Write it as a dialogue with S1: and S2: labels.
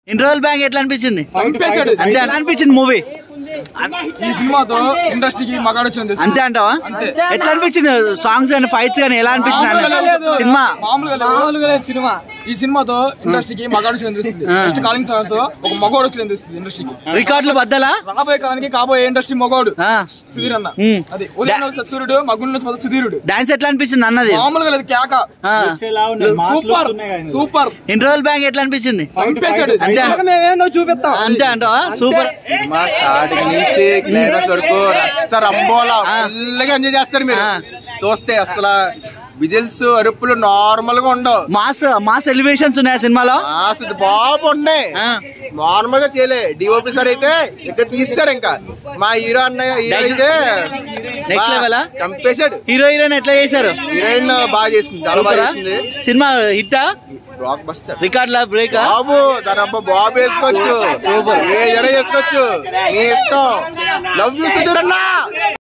S1: Interval bank ఎట్లా అనిపించింది
S2: చంపేశాడు.
S1: అంతే ఎలా అనిపించింది మూవీ
S2: ఈ సినిమాతో ఇండస్ట్రీకి మగాడు వచ్చింది
S1: అంతే అంటావా
S2: అంతే.
S1: ఎట్లా అనిపించింది సాంగ్స్ కానీ ఫైట్స్ కానీ ఎలా అనిపించింది అన్న? సినిమా
S2: మామూలుగా లేదు. సినిమా ఈ సినిమాతో ఇండస్ట్రీకి మగాడు వచ్చి అనిపిస్తుంది నెక్స్ట్ కాలింగ్ సార్ తో ఒక మగోడు వచ్చి అనిపిస్తుంది ఇండస్ట్రీకి
S1: రికార్డులు బద్దలా
S2: రాబోయే కాలానికి కాబోయే ఇండస్ట్రీ మగోడు
S1: ఆ.
S2: సుధీర్ అన్న
S1: ఉమ్.
S2: అది ఉదయం నుంచి సూర్యుడు మగుడు నుంచి మొదలు సుధీరుడు
S1: డాన్స్ ఎట్లా అనిపించింది అన్నది
S2: మామూలుగా లేదు కేక
S1: ఆ.
S2: సూపర్ సూపర్
S1: ఇంటర్వెల్ బ్యాంక్ ఎట్లా అనిపించింది
S2: చంపేశాడు
S1: అంతే
S2: మేమేందో చూపిస్తాం
S1: అంతే అంటావా సూపర్
S3: సినిమా స్టార్టింగ్ నుంచి క్లైమాక్స్ వరకు రక్త రంబోలా ఫుల్గా ఎంజాయ్ చేస్తారు మీరు
S1: ఆ.
S3: చూస్తే అసలు విజిల్స్ అరుపులు నార్మల్ గా ఉండవు
S1: మాస్ మాస్ ఎలివేషన్స్ ఉన్నాయి సినిమాలో
S3: అసలు బాగున్నాయి
S1: ఆ.
S3: నార్మల్ గా చేయలే డిఓపి సార్ అయితే ఇంకా తీస్తారు ఇంకా మా హీరో అన్నయ్య హీరో అయితే
S1: Next
S3: బా-
S1: level ఆ?
S3: చంపేశాడు
S1: హీరో హీరోయిన్ ఎట్లా చేశారు
S3: హీరోయిన్ బాగా చేసింది చాలా బాగా
S1: సూపరా?
S3: చేసింది
S1: సినిమా హిట్టా
S3: బ్లాక్ బస్టర్
S1: రికార్డ్ లా బ్రేక్
S3: బాబు దాని అబ్బా బాబు వేసుకోవచ్చు సూపర్ ఏ జడ వేసుకోవచ్చు మీ ఇష్టం లవ్ యూ సుధీర్ అన్నా